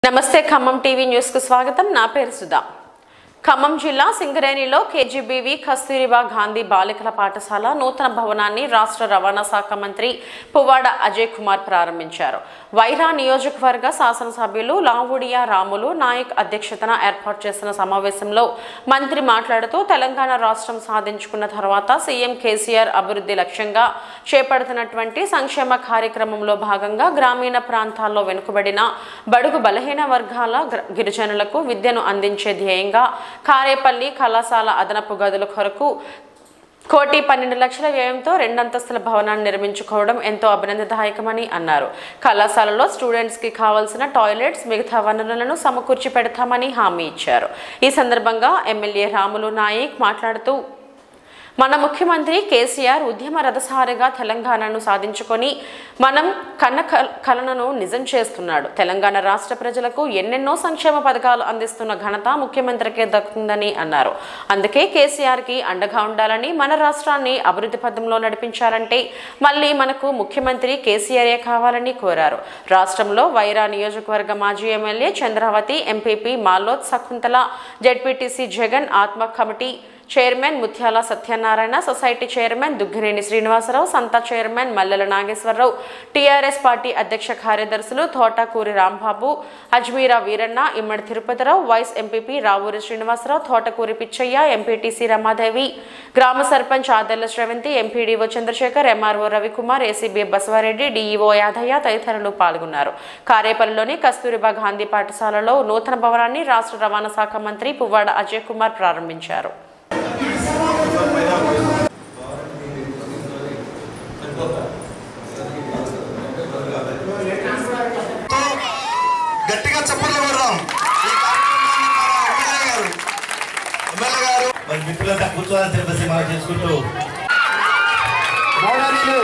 నమస్తే Khammam TV news కు స్వాగతం నా పేరు సుధా ఖమ్మం జిల్లా సింగరేణిలో కేజీబీవి కస్తూరిబా గాంధీ బాలికల పాఠశాల నూతన భవనాన్ని రాష్ట్ర రవాణా శాఖ మంత్రి పువ్వాడ అజయ్ కుమార్ ప్రారంభించారు వైరా నియోజకవర్గ శాసనసభ్యులు లావుడియా రాములు నాయక్ అధ్యక్షతన ఏర్పాటు చేసిన సమావేశంలో మంత్రి మాట్లాడుతూ తెలంగాణ రాష్ట్రం సాధించుకున్న తర్వాత సీఎం కేసీఆర్ అభివృద్ధి లక్ష్యంగా చేపడుతున్నటువంటి సంక్షేమ కార్యక్రమంలో భాగంగా గ్రామీణ ప్రాంతాల్లో వెనుకబడిన బడుగు బలహీన వర్గాల గ్ర- గిరిజనులకు విద్యను అందించే ధ్యేయంగా కారేపల్లి కళాశాల అదనపు గదుల కొరకు కోటి పన్నెండు లక్షల వ్యయంతో రెండంతస్తుల భవనాన్ని నిర్మించుకోవడం ఎంతో అభినందదాయకమని అన్నారు కళాశాలలో స్టూడెంట్స్ కి కావాల్సిన టాయిలెట్స్ మిగతా వనరులను సమకూర్చి పెడతామని హామీ ఇచ్చారు ఈ సందర్భంగా ఎమ్మెల్యే రాములు నాయక్ మాట్లాడుతూ మన ముఖ్యమంత్రి కేసీఆర్ ఉద్యమ రథసారిగా తెలంగాణను సాధించుకొని మనం కన్న కల- కలనను నిజం చేస్తున్నాడు తెలంగాణ రాష్ట్ర ప్రజలకు ఎన్నెన్నో సంక్షేమ పథకాలు అందిస్తున్న ఘనత ముఖ్యమంత్రికే దక్కుతుందని అన్నారు అందుకే కేసీఆర్ కి అండగా ఉండాలని మన రాష్ట్రాన్ని అభివృద్ధి పథంలో నడిపించాలంటే మళ్ళీ మనకు ముఖ్యమంత్రి కేసీఆర్ఏ కావాలని కోరారు రాష్ట్రంలో వైరా నియోజకవర్గ మాజీ MLA Chandravathi MPP Maloth Shakuntala ZPTC Jagan ఆత్మ committee chairman Mutyala Satyanarayana society chairman Duggineni Srinivasarao సంత చైర్మన్ మల్లెల నాగేశ్వరరావు టీఆర్ఎస్ పార్టీ అధ్యక్ష కార్యదర్శులు Thotakuri Rambabu Ajmeera Veeranna Immadi Tirupathirao vice MPP Ravuri Srinivasarao Thotakuri Pichaiah MPTC Ramadevi గ్రామ sarpanch Adarla Sravanthi MPDO Chandrasekhar MRO Ravikumar ACB Basavareddy DEO Yadaiah తదితరులు పాల్గొన్నారు కారేపల్లిలోని కస్తూరిబా గాంధీ పాఠశాలలో నూతన భవనాన్ని రాష్ట్ర రవాణా శాఖ మంత్రి పువ్వాడ అజయ్ కుమార్ ప్రారంభించారు గట్టిగా చప్పట్లు కొడదాం ఈ కార్యక్రమాన్ని మన ఎమ్మెల్యే గారు ఎమ్మెల్యే గారు మరి మిత్రులంతా కూర్చోవాలని చెప్పేసి మనం చేసుకుంటూ గౌరవనీయులు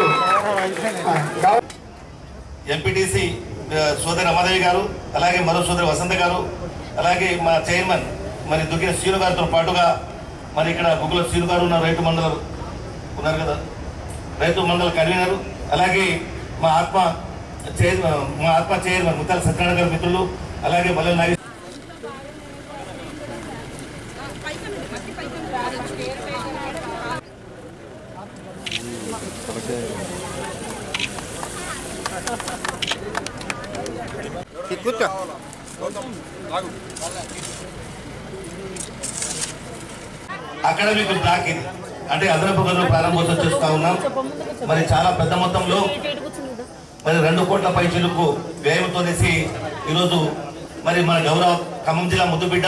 ఎంపీటీసీ సోదరి రమాదేవి గారు అలాగే మరో సోదరి వసంత గారు అలాగే మా చైర్మన్ మరి దుగ్గిన శ్రీను గారితో పాటుగా మరి ఇక్కడ గుగ్గుల శ్రీను గారు ఉన్నారు రైతు మండల ఉన్నారు కదా రైతు మండల కన్వీనర్ అలాగే మా ఆత్మ చైర్మన్ మా ఆత్మ చైర్మన్ ముత్తాల సత్యనారాయణ గారి మిత్రులు అలాగే మల్లెల నాగేశ్వర కూర్చో అకాడమిక్ బ్లాక్ ఇది అంటే అదనపు గదులు ప్రారంభోత్సవం చేస్తా ఉన్నాం మరి చాలా పెద్ద మొత్తంలో మరి రెండు కోట్ల పైసలకు వ్యయంతో చేసి ఈరోజు మరి మన గౌరవ ఖమ్మం జిల్లా ముద్దుబిడ్డ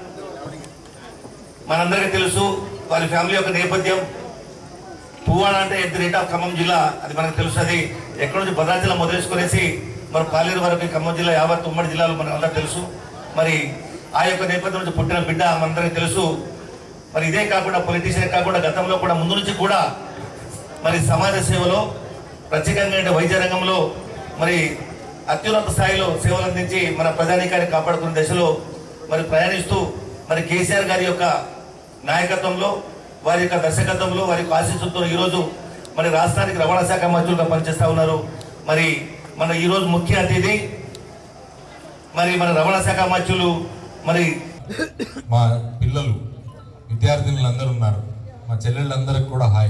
మనందరికీ తెలుసు వారి ఫ్యామిలీ యొక్క నేపథ్యం పువ్వాడ అంటే at the rate of Khammam జిల్లా అది మనకు తెలుసు అది ఎక్కడి నుంచి భద్రాచలం మొదలేసుకునేసి మరి పాలేరు వరకు ఖమ్మం జిల్లా యావత్ ఉమ్మడి జిల్లాలో మనకు అందరూ తెలుసు మరి ఆ యొక్క నేపథ్యం నుంచి పుట్టిన బిడ్డ మనందరికీ తెలుసు మరి ఇదే కాకుండా పొలిటీషియన్ కాకుండా గతంలో కూడా ముందు నుంచి కూడా మరి సమాజ సేవలో ప్రత్యేకంగా అంటే వైద్య రంగంలో మరి అత్యున్నత స్థాయిలో సేవలు అందించి మన ప్రజానీకాన్ని కాపాడుకునే దశలో మరి ప్రయాణిస్తూ మరి కేసీఆర్ గారి యొక్క నాయకత్వంలో వారి యొక్క దర్శకత్వంలో వారి యొక్క ఆశీస్సులతో ఈరోజు మరి రాష్ట్రానికి రవాణా శాఖ మంత్రులుగా పనిచేస్తా ఉన్నారు మరి మన ఈరోజు ముఖ్య అతిథి మరి మన రవాణా శాఖ మంత్రులు మరి మా పిల్లలు విద్యార్థినులు అందరూ ఉన్నారు మా చెల్లెళ్ళందరికి కూడా హాయ్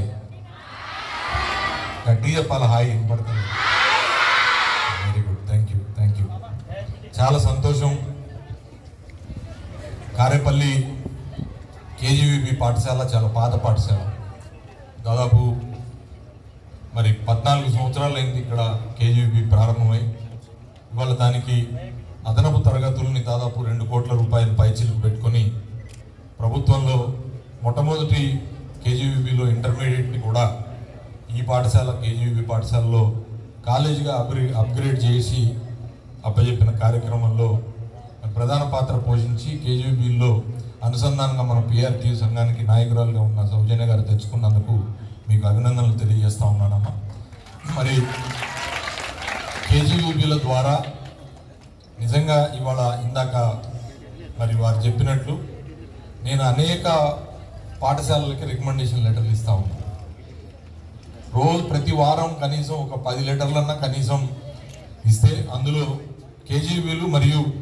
గట్టి చెప్పాలి హాయ్ వినపడుతుంది very good thank you thank you చాలా సంతోషం కారేపల్లి కేజీవీబీ పాఠశాల చాలా పాత పాఠశాల దాదాపు మరి పద్నాలుగు సంవత్సరాలు అయింది ఇక్కడ కేజీవీబీ ప్రారంభమై ఇవాళ దానికి అదనపు తరగతుల్ని దాదాపు రెండు కోట్ల రూపాయల పైచీలకు పెట్టుకొని ప్రభుత్వంలో మొట్టమొదటి కేజీవీబీలో ఇంటర్మీడియట్ని కూడా ఈ పాఠశాల కేజీవీబీ పాఠశాలలో కాలేజీగా అప్గ్రే అప్గ్రేడ్ చేసి అప్పచెప్పిన కార్యక్రమంలో ప్రధాన పాత్ర పోషించి కేజీవీబీలో అనుసంధానంగా మన పిఆర్టీ సంఘానికి నాయకురాలుగా ఉన్న సౌజన్య గారు తెచ్చుకున్నందుకు మీకు అభినందనలు తెలియజేస్తా ఉన్నానమ్మా మరి కేజీయూబీల ద్వారా నిజంగా ఇవాళ ఇందాక మరి వారు చెప్పినట్లు నేను అనేక పాఠశాలలకి రికమెండేషన్ లెటర్లు ఇస్తా ఉన్నాను రోజు ప్రతి వారం కనీసం ఒక పది లెటర్లన్నా కనీసం ఇస్తే అందులో కేజీబీలు మరియు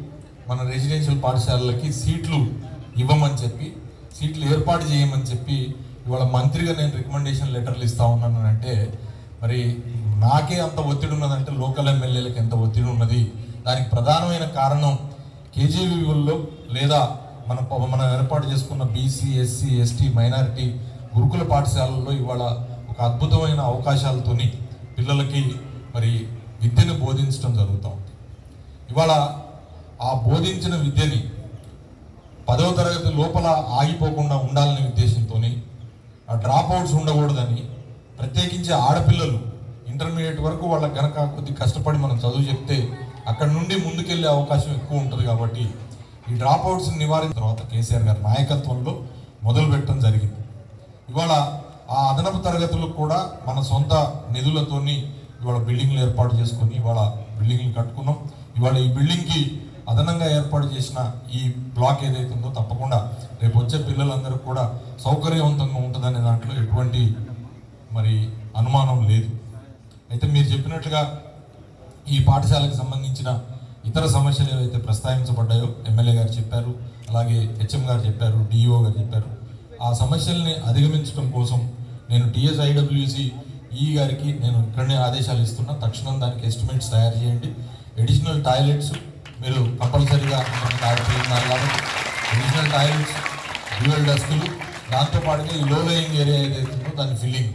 మన రెసిడెన్షియల్ పాఠశాలలకి సీట్లు ఇవ్వమని చెప్పి సీట్లు ఏర్పాటు చేయమని చెప్పి ఇవాళ మంత్రిగా నేను రికమెండేషన్ లెటర్లు ఇస్తా ఉన్నాను అంటే మరి నాకే అంత ఒత్తిడి ఉన్నదంటే లోకల్ ఎమ్మెల్యేలకు ఎంత ఒత్తిడి ఉన్నది దానికి ప్రధానమైన కారణం కేజీవీలో లేదా మన మనం ఏర్పాటు చేసుకున్న బీసీ ఎస్సీ ఎస్టీ మైనారిటీ గురుకుల పాఠశాలల్లో ఇవాళ ఒక అద్భుతమైన అవకాశాలతోని పిల్లలకి మరి విద్యను బోధించడం జరుగుతూ ఉంది ఇవాళ ఆ బోధించిన విద్యని పదవ తరగతి లోపల ఆగిపోకుండా ఉండాలనే ఉద్దేశంతో ఆ డ్రాప్ అవుట్స్ ఉండకూడదని ప్రత్యేకించి ఆడపిల్లలు ఇంటర్మీడియట్ వరకు వాళ్ళకి గనక కొద్ది కష్టపడి మనం చదువు చెప్తే అక్కడ నుండి ముందుకెళ్లే అవకాశం ఎక్కువ ఉంటుంది కాబట్టి ఈ డ్రాప్ అవుట్స్ నివారించిన తర్వాత కేసీఆర్ గారి నాయకత్వంలో మొదలు పెట్టడం జరిగింది ఇవాళ ఆ అదనపు తరగతులకు కూడా మన సొంత నిధులతోని ఇవాళ బిల్డింగ్లు ఏర్పాటు చేసుకొని ఇవాళ బిల్డింగ్లు కట్టుకున్నాం ఇవాళ ఈ బిల్డింగ్కి అదనంగా ఏర్పాటు చేసిన ఈ బ్లాక్ ఏదైతే ఉందో తప్పకుండా రేపు వచ్చే పిల్లలందరూ కూడా సౌకర్యవంతంగా ఉంటుందనే దాంట్లో ఎటువంటి మరి అనుమానం లేదు అయితే మీరు చెప్పినట్లుగా ఈ పాఠశాలకు సంబంధించిన ఇతర సమస్యలు ఏవైతే ప్రస్తావించబడ్డాయో ఎమ్మెల్యే గారు చెప్పారు అలాగే హెచ్ఎం గారు చెప్పారు డిఈఓ గారు చెప్పారు ఆ సమస్యల్ని అధిగమించడం కోసం నేను టిఎస్ ఐడబ్ల్యూసి ఈ గారికి నేను ఇక్కడనే ఆదేశాలు ఇస్తున్నా తక్షణం దానికి ఎస్టిమేట్స్ తయారు చేయండి అడిషనల్ టాయిలెట్స్ మీరు కంపల్సరీగా ఆడుతున్నారు కాబట్టి అడిషనల్ టాయిలెట్స్ డ్యూయల్ డస్కులు దాంతోపాటుగా ఈ లో లయింగ్ ఏరియా ఏదైతే ఉందో దాని ఫిల్లింగ్